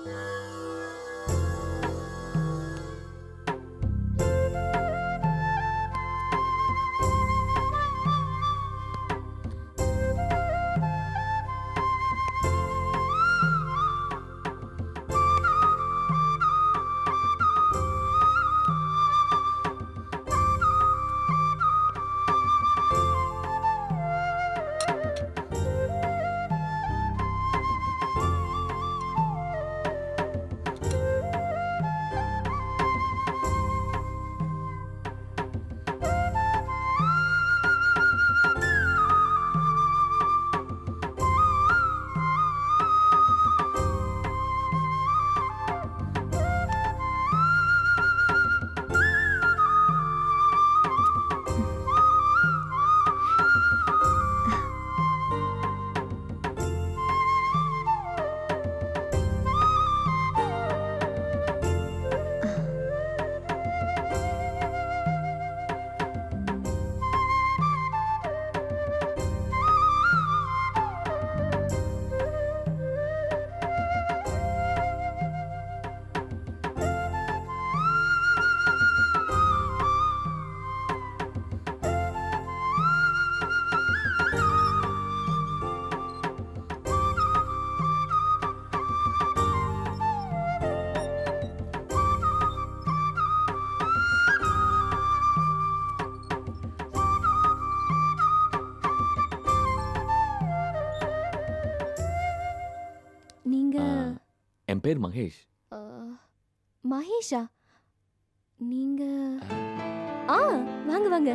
நீங்க என் பேர் மகேஷ் ஆ, மகேஷா நீங்க ஆ வாங்க வாங்க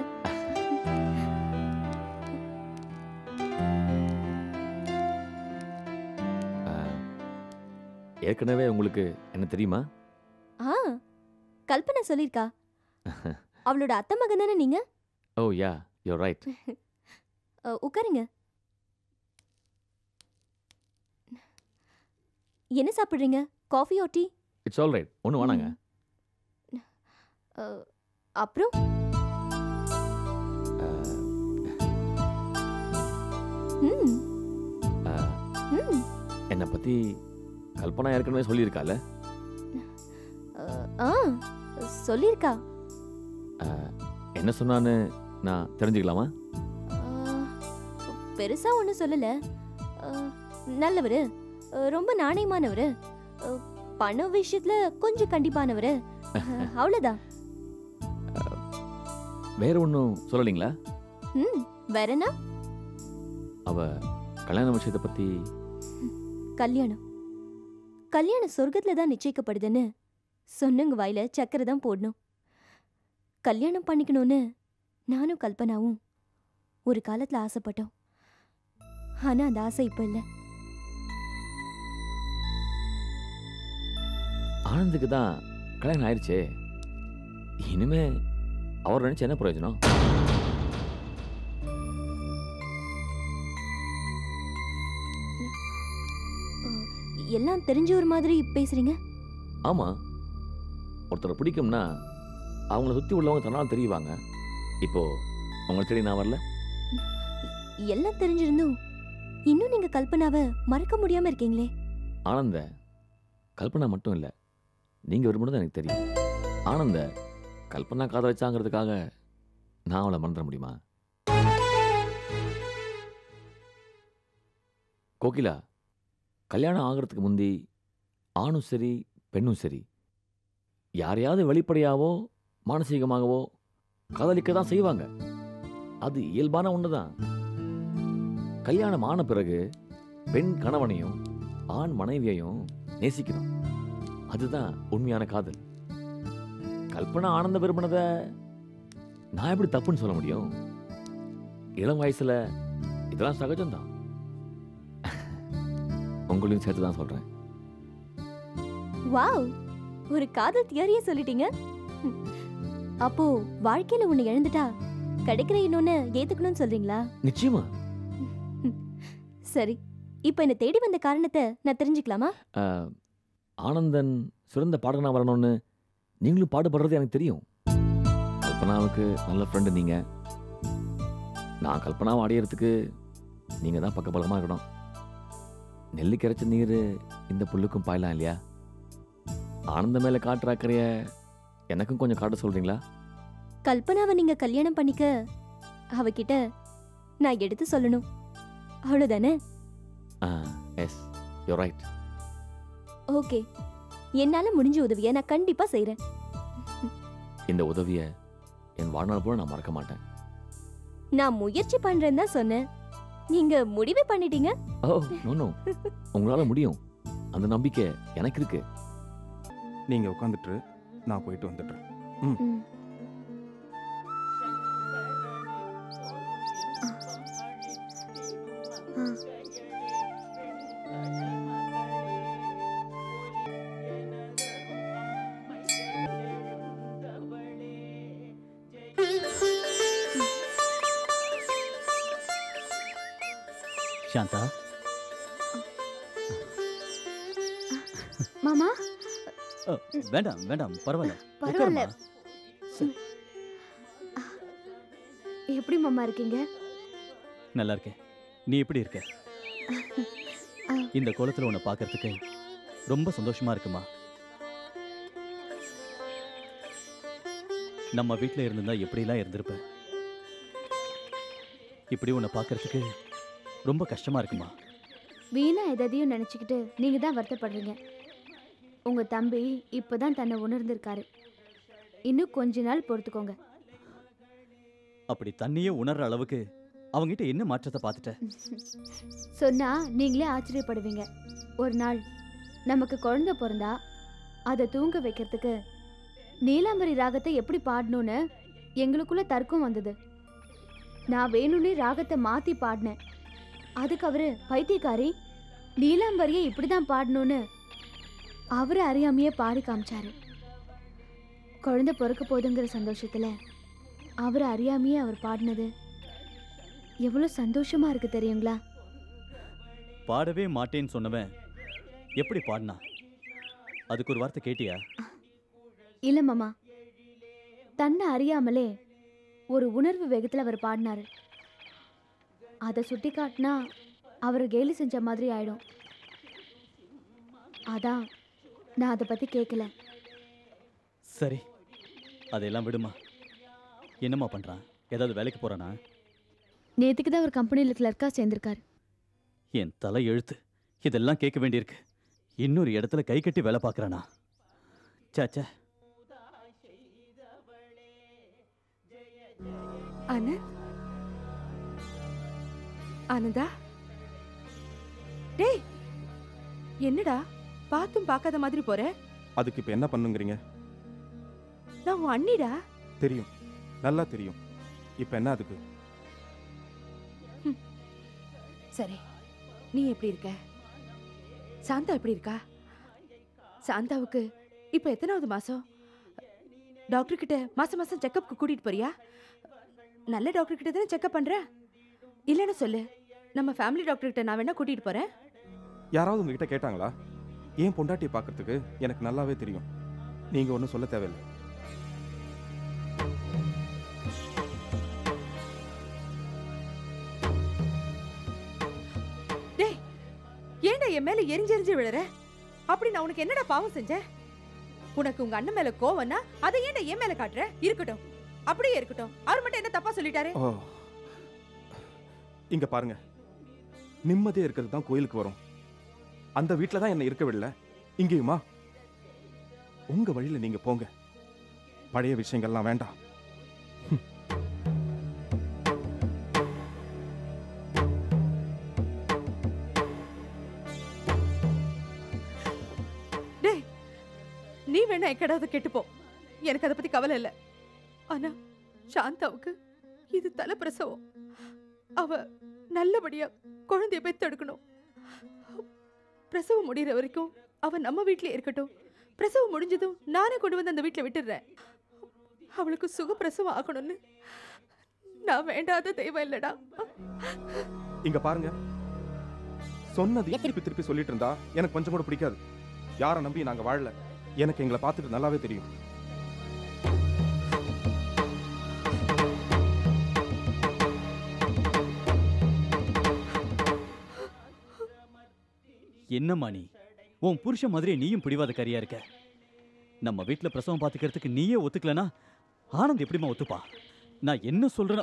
ஏற்கனவே உங்களுக்கு என்ன தெரியுமா ஆ கல்பனா சொல்லிருக்கா அவளோட அத்தை மகன் தானே நீங்க ஓ யா யூர் ரைட் அ, உட்காருங்க என்ன சாப்பிடுறீங்க காஃபி ஓ டீ இட்ஸ் ஆல் ரைட் ஒன்றும் வேணாங்க அ, அப்புறம் ம் ம் என்னை பற்றி கல்பனா ஏற்கனவே சொல்லியிருக்கால அ, ஆ சொல்லிருக்கா என்ன சொன்னான்னு நான் தெரிஞ்சுக்கலாமா பெருசா ஒன்றும் சொல்லல அ, நல்லவரு அ, ரொம்ப நாணயமானவரு அ, பண விஷயத்துல கொஞ்சம் கண்டிப்பானவரு அ, அவ்வளவுதான் வேற ஒன்றும் சொல்லலைங்களா ம் வேறனா அவ கல்யாண விஷயத்தை பற்றி கல்யாணம் கல்யாணம் சொர்க்கத்துல தான் நிச்சயிக்கப்படுதுன்னு சொன்னங்க வாயில சக்கரை தான் போடணும் கல்யாணம் பண்ணிக்கணும்னு நானும் கல்பனாவும் ஒரு காலத்துல ஆசைப்பட்டோம் ஆனா அந்த ஆசை இப்ப இல்ல ஆனந்துக்கு தான் கல்யாணம் ஆயிடுச்சே இனிமே அவர் நினைச்சு என்ன பிரயோஜனம் எல்லாம் தெரிஞ்ச ஒரு மாதிரி பேசுறீங்க ஆமா ஒருத்தரை பிடிக்கும்னா அவங்கள சுத்தி உள்ளவங்க தன்னால் தெரியுவாங்க இப்போ உங்களை தேடி நான் வரல எல்லாம் தெரிஞ்சிருந்தும் இன்னும் நீங்க கல்பனாவை மறக்க முடியாம இருக்கீங்களே ஆனந்த கல்பனா மட்டும் இல்லை நீங்க விரும்பினது எனக்கு தெரியும் ஆனந்த கல்பனா காதலிச்சாங்கிறதுக்காக நான் அவளை மறந்துட முடியுமா கோகிலா கல்யாணம் ஆகிறதுக்கு முந்தி ஆணும் சரி பெண்ணும் சரி யாரையாவது வெளிப்படையாவோ மானசீகமாகவோ காதலிக்க தான் செய்வாங்க அது இயல்பான ஒன்று தான் கல்யாணம் ஆன பிறகு பெண் கணவனையும் ஆண் மனைவியையும் நேசிக்கணும் அதுதான் உண்மையான காதல் கல்பனா ஆனந்த விரும்பினத நான் எப்படி தப்புன்னு சொல்ல முடியும் இளம் வயசுல இதெல்லாம் சகஜம்தான் உங்களையும் சேர்த்து தான் சொல்றேன் வாவ் ஒரு காதல் தியரியே சொல்லிட்டீங்க ம். அப்போ வாழ்க்கையில ஒண்ணு இழந்துட்டா கிடைக்கிற இன்னொன்னு ஏத்துக்கணும்னு சொல்றீங்களா நிச்சயமா சரி இப்போ என்ன தேடி வந்த காரணத்தை நான் தெரிஞ்சுக்கலாமா ஆஹ், ஆனந்தன் சிறந்த பாடகனா வரணும்னு நீங்களும் பாடுபடுறது எனக்கு தெரியும் கல்பனாவுக்கு நல்ல ஃப்ரெண்டு நீங்க நான் கல்பனாவை அடையிறதுக்கு நீங்க தான் பக்கபலமா இருக்கணும் நெல்லுக்கு இறைச்ச நீர் இந்த புல்லுக்கும் பாயலாம் இல்லையா ஆனந்த மேலே காட்டுற அக்கறைய எனக்கும் கொஞ்சம் காட்ட சொல்கிறீங்களா கல்பனாவை நீங்க கல்யாணம் பண்ணிக்க அவகிட்ட நான் எடுத்து சொல்லணும் அவ்வளவுதானே ஆ எஸ் யூ ரைட் ஓகே என்னால முடிஞ்ச உதவியை நான் கண்டிப்பா செய்றேன் இந்த உதவியை என் வாழ்நாள் போல நான் மறக்க மாட்டேன் நான் முயற்சி பண்றேன்னு தான் சொன்னேன் நீங்க முடிவே பண்ணிட்டீங்க ஓ நோ நோ உங்களால் முடியும் அந்த நம்பிக்கை எனக்கு இருக்கு நீங்க உட்காந்துட்டு நான் போயிட்டு வந்துடுறேன் ம். ஆ. சாந்தா மாமா அ, வேண்டாம் வேண்டாம் பரவாயில்ல பரவாயில்ல உட்காரும்மா. எப்படி மாமா இருக்கீங்க நல்லா இருக்கேன் நீ எப்படி இருக்க ஆ. இந்த கோலத்துல உன்னை பார்க்கறதுக்கு ரொம்ப சந்தோஷமா இருக்குமா நம்ம வீட்ல இருந்திருந்தா எப்படிலாம் இருந்திருப்பேன் இப்படி உன்னை பார்க்கறதுக்கு ரொம்ப கஷ்டமா இருக்குமா வீணா எதையும் நினச்சிக்கிட்டு நீங்கள் தான் வருத்தப்படுறீங்க உங்கள் தம்பி இப்போ தான் தன்னை உணர்ந்திருக்காரு இன்னும் கொஞ்ச நாள் பொறுத்துக்கோங்க அப்படி தண்ணியே உணர்ற அளவுக்கு அவங்கிட்ட என்ன மாற்றத்தை பார்த்துட்ட சொன்னா நீங்களே ஆச்சரியப்படுவீங்க ஒரு நாள் நமக்கு குழந்தை பிறந்தா அதை தூங்க வைக்கிறதுக்கு நீலாம்பரி ராகத்தை எப்படி பாடணும்னு எங்களுக்குள்ள தர்க்கம் வந்தது நான் வேணும்னே ராகத்தை மாத்தி பாடினேன் அதுக்கு அவரு பைத்தியக்காரி நீலாம்பரியை இப்படிதான் பாடணும்னு அவரு அறியாமையே பாடி காமிச்சாரு குழந்தை பிறக்க போதுங்கிற சந்தோஷத்துல அவர் அறியாமையே அவர் பாடினது எவ்வளோ சந்தோஷமா இருக்கு தெரியுங்களா பாடவே மாட்டேன்னு சொன்னவன் எப்படி பாடினா அதுக்கு ஒரு வார்த்தை கேட்டியா இல்ல மாமா தன்னை அறியாமலே ஒரு உணர்வு வேகத்துல அவர் பாடினாரு அதை சுட்டி காட்டினா அவர் கேலி செஞ்ச மாதிரி ஆயிடும் அதான் நான் அதை பத்தி கேட்கல சரி அதையெல்லாம் விடுமா என்னம்மா பண்றான் ஏதாவது வேலைக்கு போறானா நேத்துக்கு தான் அவர் கம்பெனியில் கிளர்க்கா சேர்ந்திருக்காரு என் தலை எழுத்து இதெல்லாம் கேட்க வேண்டியிருக்கு இன்னொரு இடத்துல கை கட்டி வேலை பார்க்கறானா சாச்சா ஆனந்த் ஆனந்தா டேய் என்னடா பார்த்தும் பார்க்காத மாதிரி போற அதுக்கு இப்ப என்ன பண்ணுங்கிறீங்க நான் உன் அண்ணிடா தெரியும் நல்லா தெரியும் இப்ப என்ன அதுக்கு சரி நீ எப்படி இருக்க சாந்தா எப்படி இருக்கா சாந்தாவுக்கு இப்போ எத்தனாவது மாசம் டாக்டர் கிட்ட மாசம் மாசம் செக்கப்க்கு கூட்டிட்டு போறியா நல்ல டாக்டர் கிட்ட தானே செக்கப் பண்ற இல்லைன்னு சொல்லு நம்ம ஃபேமிலி டாக்டர் கிட்ட நான் வேணா கூட்டிட்டு போறேன் யாராவது உங்ககிட்ட கேட்டாங்களா ஏன் பொண்டாட்டியை பார்க்கறதுக்கு எனக்கு நல்லாவே தெரியும் நீங்க ஒன்றும் சொல்ல தேவையில்லை டேய் ஏன்டா என் மேல எரிஞ்சு எரிஞ்சு விழுற அப்படி நான் உனக்கு என்னடா பாவம் செஞ்சேன் உனக்கு உங்க அண்ணன் மேல கோவம்னா அதை ஏன்டா என் மேல காட்டுற இருக்கட்டும் அப்படியே இருக்கட்டும் அவர் மட்டும் என்ன தப்பா சொல்லிட்டாரு ஓ இங்க பாருங்க நிம்மதியா இருக்கிறது தான் கோயிலுக்கு வரும் அந்த வீட்டில் தான் என்னை இருக்க விடல இங்கேயுமா உங்க வழியில நீங்க போங்க பழைய விஷயங்கள்லாம் வேண்டாம் டேய் நீ வேணா எக்கடாவது கெட்டுப்போ எனக்கு அதை பத்தி கவலை இல்ல ஆனா சாந்தாவுக்கு இது தலை பிரசவம் அவ நல்லபடியா குழந்தைய பெத்தெடுக்கணும் பிரசவம் முடிகிற வரைக்கும் அவ நம்ம வீட்லயே இருக்கட்டும் பிரசவம் முடிஞ்சதும் நானே கொண்டு வந்து அந்த வீட்ல விட்டுடுறேன் அவளுக்கு சுக பிரசவம் ஆகணும்னு நான் வேண்டாத தெய்வம் இல்லடா இங்க பாருங்க சொன்னது திருப்பி திருப்பி சொல்லிட்டு இருந்தா எனக்கு கொஞ்சம் கூட பிடிக்காது யாரை நம்பி நாங்க வாழல எனக்கு எங்களை பார்த்துட்டு நல்லாவே தெரியும் என்னம்மா நீ உன் புருஷன் மாதிரி நீயும் பிடிவாத கரியா இருக்க நம்ம வீட்ல பிரசவம் பார்த்துக்கிறதுக்கு நீயே ஒத்துக்கலனா ஆனந்த் எப்படிம்மா ஒத்துப்பா நான் என்ன சொல்றேனோ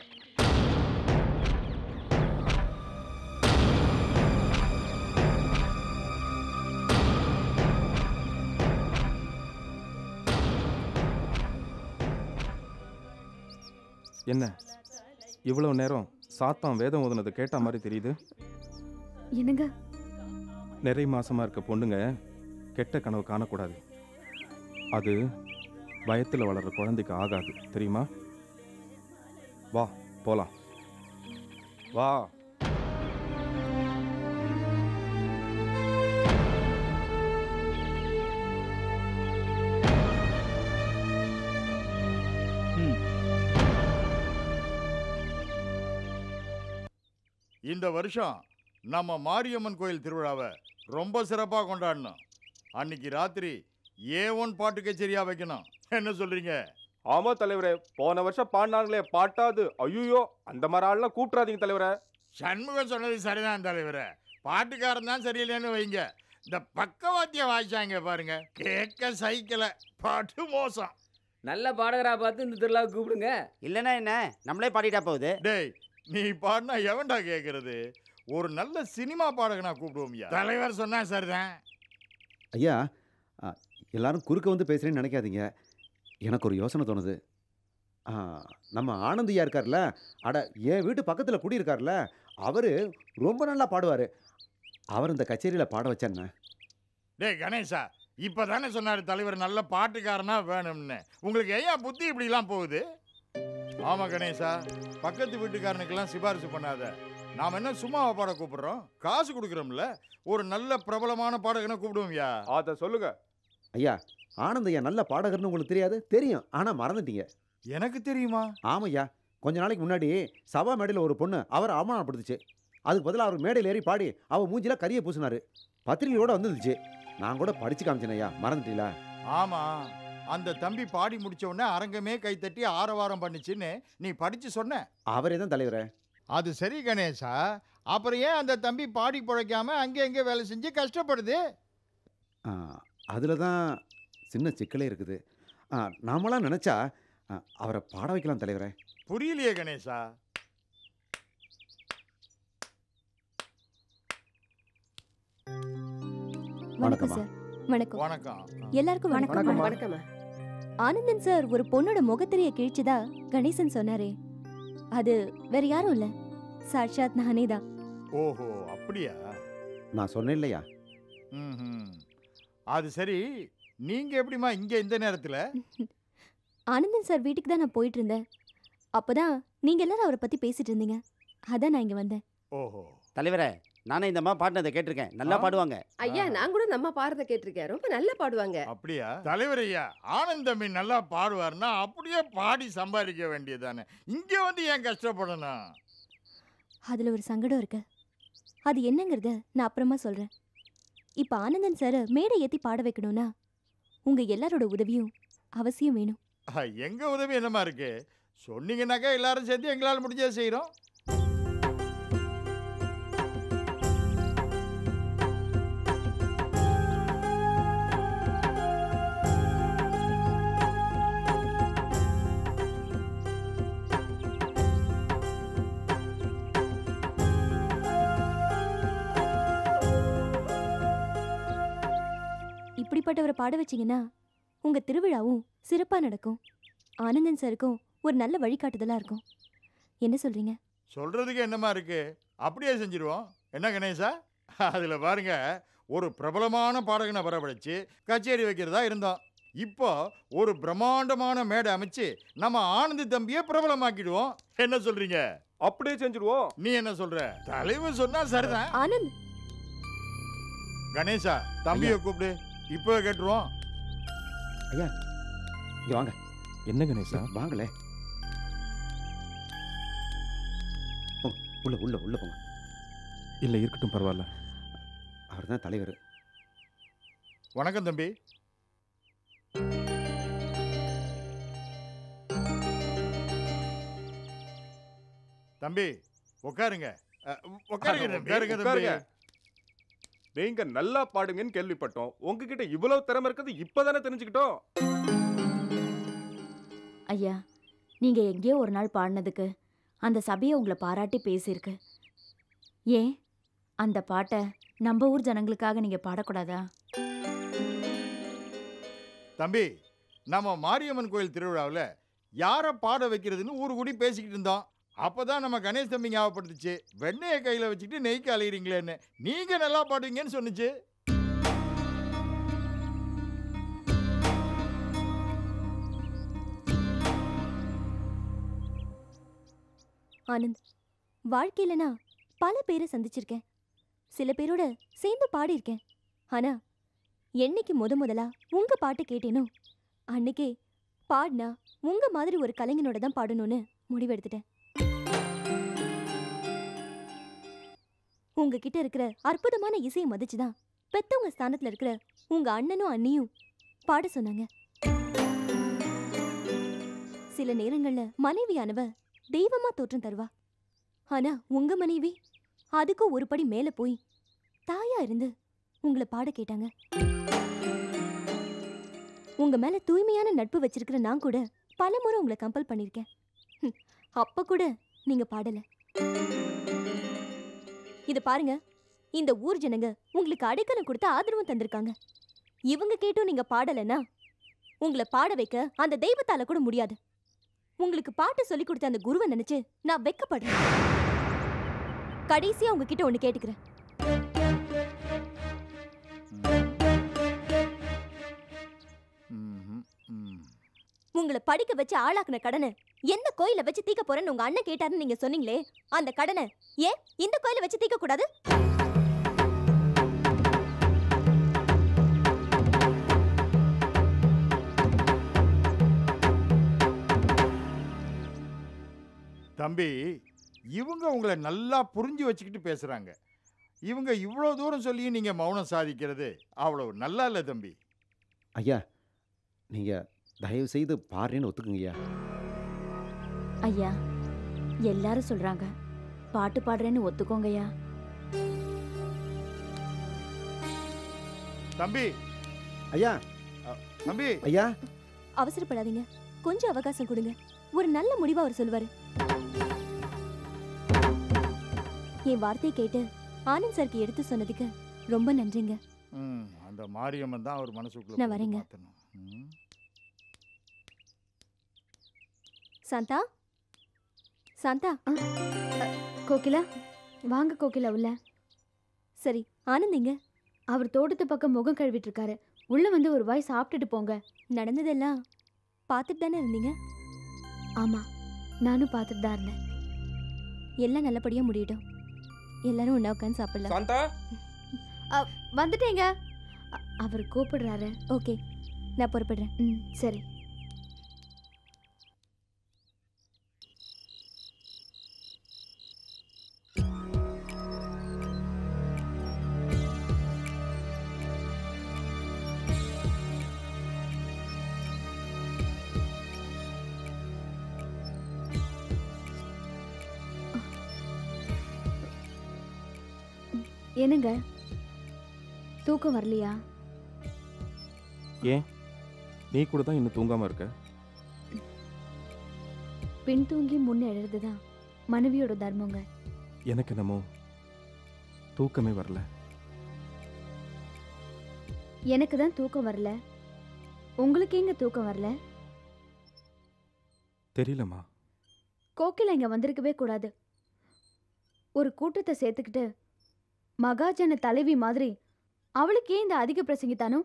என்ன இவ்வளவு நேரம் சாத்தான் வேதம் ஓதுனது கேட்ட மாதிரி தெரியுது என்னங்க நிறை மாசமா இருக்க பொண்ணுங்க கெட்ட கனவு காணக்கூடாது அது பயத்தில் வளர்ற குழந்தைக்கு ஆகாது தெரியுமா வா போலாம் வா ம் இந்த வருஷம் நம்ம மாரியம்மன் கோயில் திருவிழாவை ரொம்ப சிறப்பாக கொண்டாடணும் அன்னைக்கு ராத்திரி ஏ ஒன் பாட்டு கச்சேரியா வைக்கணும் என்ன சொல்றீங்க ஆமா தலைவரே போன வருஷம் பாடினாங்களே பாட்டாது ஐயோ அந்த மாதிரி ஆள்லாம் கூப்பிட்றாதீங்க தலைவரே சண்முகம் சொன்னது சரிதான் தலைவரே பாட்டுக்காரன் தான் சரியில்லைன்னு வைங்க இந்த பக்கவாத்தியம் வாய்ச்சாங்க பாருங்க கேட்க சைக்கிள பாட்டு மோசம் நல்ல பாடகரா பார்த்து இந்த திருவிழாவுக்கு கூப்பிடுங்க இல்லைன்னா என்ன நம்மளே பாடிட்டா போகுது டேய் நீ பாடினா எவன்டா கேட்கறது ஒரு நல்ல சினிமா பாடகனா கூப்பிடுவோம்யா தலைவர் சொன்னா சரிதான் ஐயா ஆ, எல்லாரும் குறுக்க வந்து பேசுகிறேன்னு நினைக்காதீங்க எனக்கு ஒரு யோசனை தோணுது ஆ, நம்ம ஆனந்தியா இருக்கார்ல அட என் வீட்டு பக்கத்தில் குடியிருக்கார்ல அவர் ரொம்ப நல்லா பாடுவார் அவர் இந்த கச்சேரியில் பாட வச்சேன்னு டேய் கணேசா இப்பதானே சொன்னாரு தலைவர் நல்ல பாட்டுக்காரனா வேணும்னு உங்களுக்கு ஏன் புத்தி இப்படிலாம் போகுது ஆமா கணேசா பக்கத்து வீட்டுக்காரனுக்கெல்லாம் சிபாரிசு பண்ணாத நாம என்ன சும்மாவா பாட கூப்பிடுறோம் காசு கொடுக்குறோம்ல ஒரு நல்ல பிரபலமான பாடகனை கூப்பிடுவோம்யா அதை சொல்லுங்க ஐயா ஆனந்தையா நல்ல பாடகர்னு உங்களுக்கு தெரியாது தெரியும் ஆனால் மறந்துட்டீங்க எனக்கு தெரியுமா ஆமையா கொஞ்ச நாளைக்கு முன்னாடி சபா மேடையில் ஒரு பொண்ணு அவரை அவமானப்படுத்துச்சு அதுக்கு பதிலாக அவர் மேடையில் ஏறி பாடி அவள் மூஞ்சில கரியை பூசினாரு பத்திரிகையோட வந்துருச்சு நான் கூட படிச்சு காமிச்சேன் ஐயா மறந்துட்டீங்களா ஆமா அந்த தம்பி பாடி முடிச்ச உடனே அரங்கமே கைத்தட்டி ஆரவாரம் பண்ணுச்சுன்னு நீ படிச்சு சொன்ன அவரே தான் தலைவரே அது சரி கணேசா அப்புறம் ஏன் அந்த தம்பி பாடி பிழைக்காம அங்கே எங்கே வேலை செஞ்சு கஷ்டப்படுது அதில் தான் சின்ன சிக்கலே இருக்குது ஆ, நாமெல்லாம் நினச்சா ஆ, அவரை பாட வைக்கலாம் தலைவரே புரியலையே கணேசா வணக்கம் வணக்கம்மா. சார் வணக்கம் வணக்கம் எல்லாருக்கும் வணக்கம் வணக்கம்மா ஆனந்தன் சார் ஒரு பொண்ணோட முகத்திரைய கிழிச்சதா கணேசன் சொன்னாரே அது வேற யாரும் இல்ல சாட்சாத் நானே தான் ஓஹோ அப்படியா நான் சொன்னேன் இல்லையா ம்ஹும். அது சரி நீங்க எப்படிம்மா இங்க இந்த நேரத்துல ஆனந்தன் சார் வீட்டுக்கு தான் நான் போயிட்டு இருந்தேன் அப்பதான் நீங்க எல்லாரும் அவரை பத்தி பேசிட்டு இருந்தீங்க அதான் நான் இங்க வந்தேன் ஓஹோ தலைவரே நானே இந்த அம்மா பாடினதை கேட்டிருக்கேன் நல்லா ஆ? பாடுவாங்க ஐயா நான் கூட நம்ம பாடுறத கேட்டிருக்கேன் ரொம்ப நல்லா பாடுவாங்க அப்படியா தலைவர் ஐயா ஆனந்தமி நல்லா பாடுவார்னா அப்படியே பாடி சம்பாதிக்க வேண்டியதானே இங்க வந்து ஏன் கஷ்டப்படணும் அதுல ஒரு சங்கடம் இருக்கு அது என்னங்கறத நான் அப்புறமா சொல்றேன் இப்ப ஆனந்தன் சார் மேடை ஏத்தி பாட வைக்கணும்னா உங்க எல்லாரோட உதவியும் அவசியம் வேணும் அஹ், எங்க உதவி என்னமா இருக்கு சொன்னீங்கன்னாக்கா எல்லாரும் சேர்ந்து எங்களால் முடிஞ்சதை செய்றோம் இப்படிப்பட்டவரை பாட வச்சீங்கன்னா உங்க திருவிழாவும் சிறப்பா நடக்கும் ஆனந்தன் சாருக்கும் ஒரு நல்ல வழிகாட்டுதலா இருக்கும் என்ன சொல்றீங்க சொல்றதுக்கு என்னமா இருக்கு அப்படியே செஞ்சிருவோம் என்ன கணேசா அதுல பாருங்க ஒரு பிரபலமான பாடகனை வரவழைச்சு கச்சேரி வைக்கிறதா இருந்தோம் இப்போ ஒரு பிரம்மாண்டமான மேடை அமைச்சு நம்ம ஆனந்த் தம்பியை பிரபலமாக்கிடுவோம் என்ன சொல்றீங்க அப்படியே செஞ்சுடுவோம் நீ என்ன சொல்ற தலைவர் சொன்னா சரிதான் ஆனந்த் கணேசா தம்பியை கூப்பிடு இப்போ கேட்டுருவோம் இங்கே வாங்க என்ன கணேசா வாங்களே போங்க, உள்ள உள்ள உள்ள போங்க இல்லை இருக்கட்டும் பரவாயில்ல அவர் தான் தலைவர் வணக்கம் தம்பி தம்பி உட்காருங்க அ, உட்காருங்க தம்பி. உட்காருங்க தம்பி உட்காருங்க. நீங்க நல்லா பாடுங்கன்னு கேள்விப்பட்டோம் உங்ககிட்ட இவ்வளவு திறமை இருக்கிறது இப்பதானே தெரிஞ்சுக்கிட்டோம் ஐயா நீங்க எங்கேயோ ஒரு நாள் பாடினதுக்கு அந்த சபையை உங்களை பாராட்டி பேசியிருக்கு ஏன் அந்த பாட்டை நம்ம ஊர் ஜனங்களுக்காக நீங்க பாடக்கூடாதா தம்பி நம்ம மாரியம்மன் கோயில் திருவிழாவில் யாரை பாட வைக்கிறதுன்னு ஊர் கூடி பேசிக்கிட்டு இருந்தோம் அப்பதான் நம்ம கணேஷ் தம்பி ஞாபகப்படுத்துச்சு வெண்ணெயை கையில் வச்சுக்கிட்டு நெய்க்கு அலையிறீங்களேன்னு நீங்கள் நல்லா பாடுவீங்கன்னு சொன்னுச்சு ஆனந்த் வாழ்க்கையில நான் பல பேரை சந்திச்சிருக்கேன் சில பேரோட சேர்ந்து பாடியிருக்கேன் ஆனா என்னைக்கு முத முதலா உங்க பாட்டு கேட்டேனோ அன்னைக்கே பாடினா உங்க மாதிரி ஒரு கலைஞனோட தான் பாடணும்னு முடிவெடுத்துட்டேன் உங்ககிட்ட இருக்கிற அற்புதமான இசையை மதிச்சுதான் பெத்தவங்க ஸ்தானத்துல இருக்கிற உங்க அண்ணனும் அண்ணியும் பாட சொன்னாங்க சில நேரங்கள்ல மனைவியானவ தெய்வமா தோற்றம் தருவா ஆனா உங்க மனைவி அதுக்கும் ஒரு படி மேல போய் தாயா இருந்து உங்களை பாட கேட்டாங்க உங்க மேல தூய்மையான நட்பு வச்சிருக்கிற நான் கூட பலமுறை உங்களை கம்பல் பண்ணிருக்கேன் ஹம், அப்ப கூட நீங்க பாடல இது பாருங்க இந்த ஊர் ஜனங்க உங்களுக்கு அடைக்கலம் கொடுத்து ஆதரவும் தந்திருக்காங்க இவங்க கேட்டும் நீங்க பாடலைன்னா உங்களை பாட வைக்க அந்த தெய்வத்தால கூட முடியாது உங்களுக்கு பாட்டு சொல்லி கொடுத்த அந்த குருவை நினைச்சு நான் வெக்கப்படுறேன் கடைசியா உங்ககிட்ட ஒண்ணு கேட்டுக்கிறேன் ம்ஹும், ம். உங்களை படிக்க வச்சு ஆளாக்குன கடனை எந்த கோயில வச்சு தீக்க போறேன்னு உங்க அண்ணன் கேட்டாருன்னு நீங்க சொன்னீங்களே அந்த கடனை ஏன் இந்த கோயில வச்சு தீக்க கூடாது தம்பி இவங்க உங்களை நல்லா புரிஞ்சு வச்சுக்கிட்டு பேசுகிறாங்க இவங்க இவ்வளோ தூரம் சொல்லியும் நீங்கள் மௌனம் சாதிக்கிறது அவ்வளவு நல்லா இல்லை தம்பி ஐயா நீங்கள் தயவு செய்து பாடுறேன்னு ஒத்துக்குங்க ஐயா ஐயா எல்லாரும் சொல்றாங்க பாட்டு பாடுறேன்னு ஒத்துக்கோங்கய்யா தம்பி ஐயா தம்பி ஐயா அவசரப்படாதீங்க கொஞ்சம் அவகாசம் கொடுங்க ஒரு நல்ல முடிவா அவர் சொல்லுவாரு என் வார்த்தையை கேட்டு ஆனந்த் சாருக்கு எடுத்து சொன்னதுக்கு ரொம்ப நன்றிங்க ம் அந்த மாரியம்மன் தான் அவர் மனசுக்குள்ள நான் கொண்டு வரேங்க. மாத்தணும். ம். சாந்தா சாந்தா கோகிலா வாங்க கோகிலா உள்ள சரி ஆனந்த் எங்க அவர் தோட்டத்து பக்கம் முகம் கழுவிட்டு இருக்காரு உள்ள வந்து ஒரு வாய் சாப்பிட்டுட்டு போங்க நடந்ததெல்லாம் பார்த்துட்டு தானே இருந்தீங்க ஆமா நானும் பார்த்துட்டு தான் இருந்தேன் எல்லாம் நல்லபடியா முடியட்டும் எல்லாரும் ஒண்ணா உட்காந்து சாப்பிடலாம் சாந்தா வந்துட்டேங்க அ- அவர் கூப்பிடுறாரு ஓகே நான் பொறுப்படுறேன் ம் சரி என்னங்க தூக்கம் வரலையா ஏன் நீ கூட தான் இன்னும் தூங்காம இருக்க பின் தூங்கி முன்ன எழுதுதான் மனைவியோட தர்மங்க எனக்கு என்னமோ தூக்கமே வரல எனக்கு தான் தூக்கம் வரல உங்களுக்கு எங்க தூக்கம் வரல தெரியலம்மா கோகிலா இங்க வந்திருக்கவே கூடாது ஒரு கூட்டத்தை சேர்த்துக்கிட்டு மகாஜன தலைவி மாதிரி அவளுக்கு ஏன் இந்த அதிக பிரசங்கித்தானோ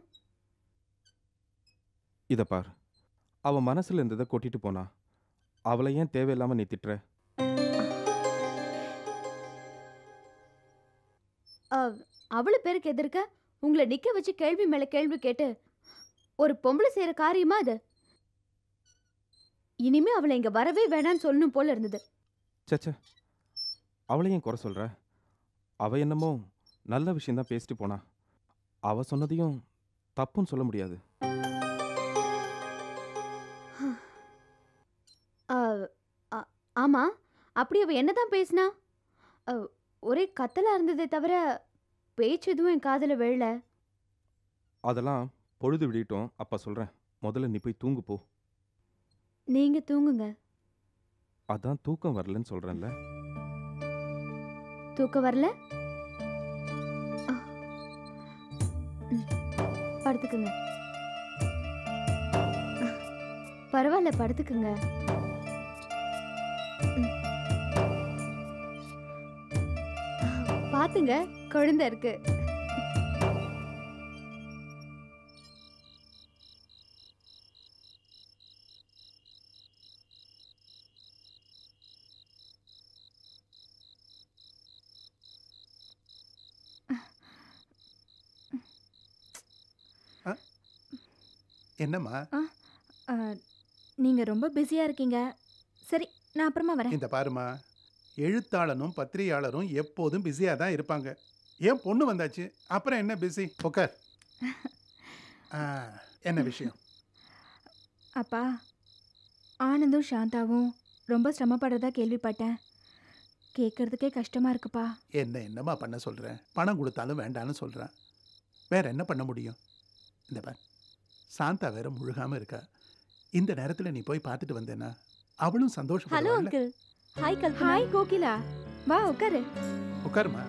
இத பார் அவ மனசுல இருந்ததை கொட்டிட்டு போனா அவளை ஏன் தேவையில்லாம நீ திட்டுற அவ்வளவு பேருக்கு எதிர்க்க உங்களை நிக்க வச்சு கேள்வி மேல கேள்வி கேட்டு ஒரு பொம்பளை செய்யற காரியமா அது இனிமே அவளை இங்க வரவே வேணாம்னு சொல்லணும் போல இருந்தது சச்ச அவளை ஏன் குறை சொல்ற அவ என்னமோ நல்ல விஷயம்தான் பேசிட்டு போனா அவ சொன்னதையும் தப்புன்னு சொல்ல முடியாது ஆ, ஆ- ஆமா அப்படி அவ என்னதான் பேசினா அ, ஒரே கத்தலா இருந்ததே தவிர பேச்சு எதுவும் என் காதுல விழல அதெல்லாம் பொழுது விடியட்டும் அப்ப சொல்றேன் முதல்ல நீ போய் தூங்கு போ நீங்க தூங்குங்க அதான் தூக்கம் வரலன்னு சொல்றேன்ல தூக்கம் வரல ஆ. ம், படுத்துக்குங்க ஆ, பரவாயில்ல படுத்துக்குங்க ம். ஆ, பாத்துங்க குழந்தை இருக்கு என்னம்மா நீங்க ரொம்ப பிஸியா இருக்கீங்க சரி நான் அப்புறமா வரேன் இந்த பாருமா எழுத்தாளனும் பத்திரிகையாளரும் எப்போதும் பிஸியாக தான் இருப்பாங்க ஏன் பொண்ணு வந்தாச்சு அப்புறம் என்ன பிஸி உட்கார் ஆ, என்ன விஷயம் அப்பா ஆனந்தும் சாந்தாவும் ரொம்ப சிரமப்படுறதா கேள்விப்பட்டேன் கேட்கறதுக்கே கஷ்டமா இருக்குப்பா என்ன என்னம்மா பண்ண சொல்கிறேன் பணம் கொடுத்தாலும் வேண்டான்னு சொல்கிறேன் வேற என்ன பண்ண முடியும் இந்த பார் சாந்தா வேற முழுகாமல் இருக்கா இந்த நேரத்தில் நீ போய் பார்த்துட்டு வந்தேன்னா அவளும் ஹலோ சந்தோஷப்படுவாள்ல uncle hi Kalpana hi Kokila வா உட்காரு உட்காருமா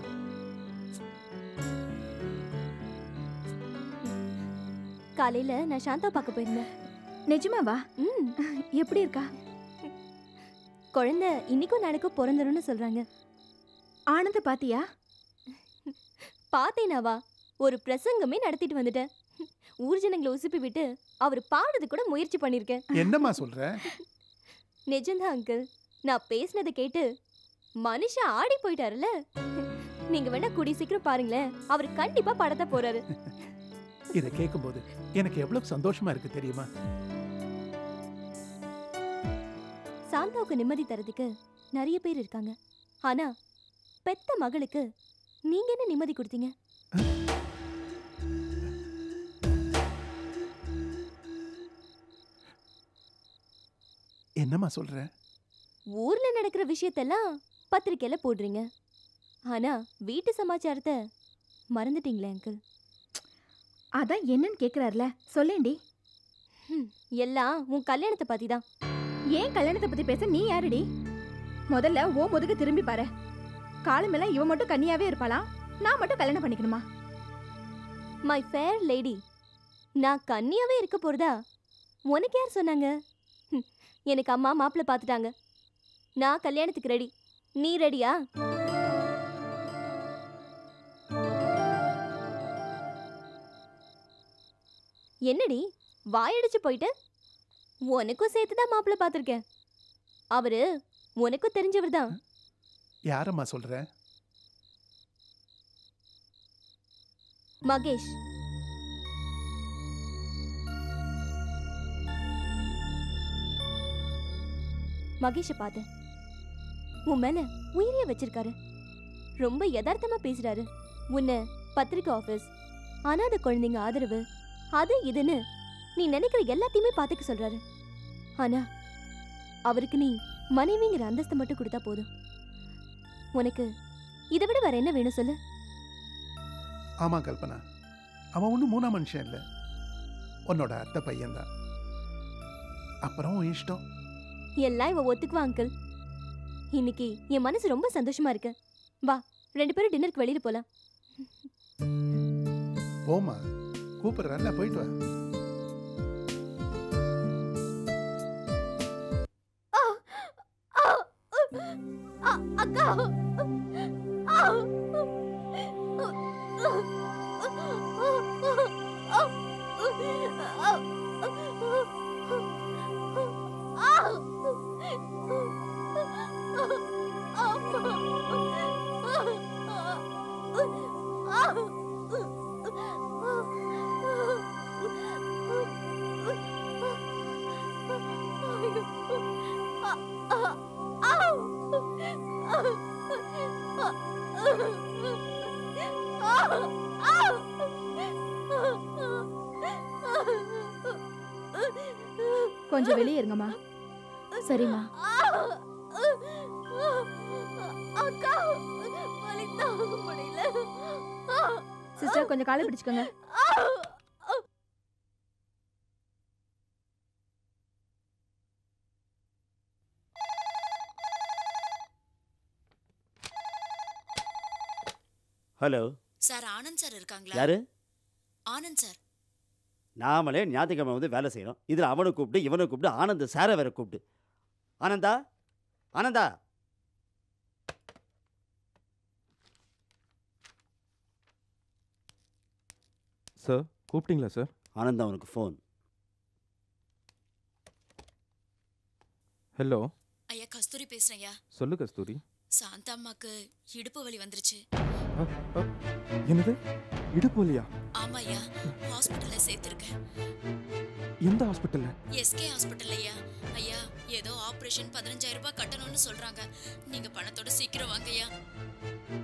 காலையில நான் சாந்தா பார்க்க போயிருந்தேன் நிஜமாவா ம் எப்படி இருக்கா குழந்தை இன்னைக்கும் நாளைக்கும் பிறந்துரும்னு சொல்றாங்க ஆனந்த பாத்தியா பார்த்தேனாவா ஒரு பிரசங்கமே நடத்திட்டு வந்துட்டேன் ஊர் ஜனங்களை உசுப்பி விட்டு அவர் பாடுறது கூட முயற்சி பண்ணியிருக்கேன் என்னம்மா சொல்கிற நிஜம்தான் அங்கிள் நான் பேசினதை கேட்டு மனுஷன் ஆடி போயிட்டாருல நீங்க வேணா கூடி சீக்கிரம் பாருங்களேன் அவர் கண்டிப்பா படத்த போறாரு இதை கேட்கும்போது எனக்கு எவ்வளவு சந்தோஷமா இருக்கு தெரியுமா சாந்தாவுக்கு நிம்மதி தரதுக்கு நிறைய பேர் இருக்காங்க ஆனா பெத்த மகளுக்கு நீங்க என்ன நிம்மதி கொடுத்தீங்க என்னம்மா சொல்ற ஊர்ல நடக்கிற விஷயத்தெல்லாம் பத்திரிக்கையில போடுறீங்க ஆனா வீட்டு சமாச்சாரத்தை மறந்துட்டீங்களே அங்கிள் அதான் என்னன்னு கேக்குறாருல சொல்லேண்டி எல்லாம் உன் கல்யாணத்தை பத்தி தான் ஏன் கல்யாணத்தை பத்தி பேச நீ யாருடி முதல்ல ஓ முதுகு திரும்பி பாரு காலமெல்லாம் இவ மட்டும் கன்னியாவே இருப்பாளாம் நான் மட்டும் கல்யாணம் பண்ணிக்கணுமா மை ஃபேர் லேடி நான் கன்னியாவே இருக்க போறதா உனக்கு யார் சொன்னாங்க ஹம், எனக்கு அம்மா மாப்பிள்ளை பார்த்துட்டாங்க நான் கல்யாணத்துக்கு ரெடி நீ ரெடியா என்னடி வாயடிச்சு போயிட்டு உனக்கும் சேர்த்து தான் மாப்பிள்ளை பார்த்துருக்கேன் அவரு உனக்கும் தெரிஞ்சவர் தான் யாரம்மா சொல்ற மகேஷ் மகேஷை பார்த்தேன் உன் மேல உயிரிய வச்சிருக்காரு ரொம்ப யதார்த்தமா பேசுறாரு உன்னை பத்திரிக்கை ஆபீஸ் அனாதை குழந்தைங்க ஆதரவு அது இதுன்னு நீ நினைக்கிற எல்லாத்தையுமே பார்த்துக்க சொல்றாரு ஆனா அவருக்கு நீ மனைவிங்கிற அந்தஸ்து மட்டும் கொடுத்தா போதும் உனக்கு இதை விட வேற என்ன வேணும் சொல்லு ஆமா கல்பனா அவன் ஒன்றும் மூணாம் மனுஷன் இல்லை உன்னோட அத்தை பையன்தான் அப்புறம் உன் இஷ்டம் எல்லாம் இவ ஒத்துக்குவா அங்கிள் இன்னைக்கு என் மனசு ரொம்ப சந்தோஷமா இருக்கு வா ரெண்டு பேரும் டின்னருக்கு வெளியில போலாம் போமா கூப்பிடுறேன்ல போயிட்டு வா அக்கா கொஞ்சம் வெளியே இருங்கம்மா சரிம்மா அக்கா வலி தாங்க முடியல சிஸ்டர் கொஞ்சம் காலை பிடிச்சுக்கோங்க ஹலோ சார் ஆனந்த் சார் இருக்காங்களா யாரு ஆனந்த் சார் நாமளே ஞாயிற்றுக்கிழமை வந்து வேலை செய்யணும் இதில் அவனை கூப்பிட்டு இவனை கூப்பிட்டு ஆனந்த் சாரை வேற கூப்பிட்டு ஆனந்தா ஆனந்தா சார் கூப்பிட்டீங்களா சார் ஆனந்தா அவனுக்கு ஃபோன் ஹலோ ஐயா கஸ்தூரி பேசுறேன் ஐயா சொல்லு கஸ்தூரி சாந்தா அம்மாக்கு இடுப்பு வலி வந்துருச்சு அ, அ, என்னது இடுப்பு வலியா ஆமா ஐயா ஹாஸ்பிட்டல்ல சேர்த்திருக்கேன் எந்த ஹாஸ்பிட்டல்ல எஸ்கே ஹாஸ்பிட்டல் ஐயா ஐயா ஏதோ ஆபரேஷன் பதினஞ்சாயிரம் ரூபாய் கட்டணும்னு சொல்றாங்க நீங்க பணத்தோட சீக்கிரம் வாங்க ஐயா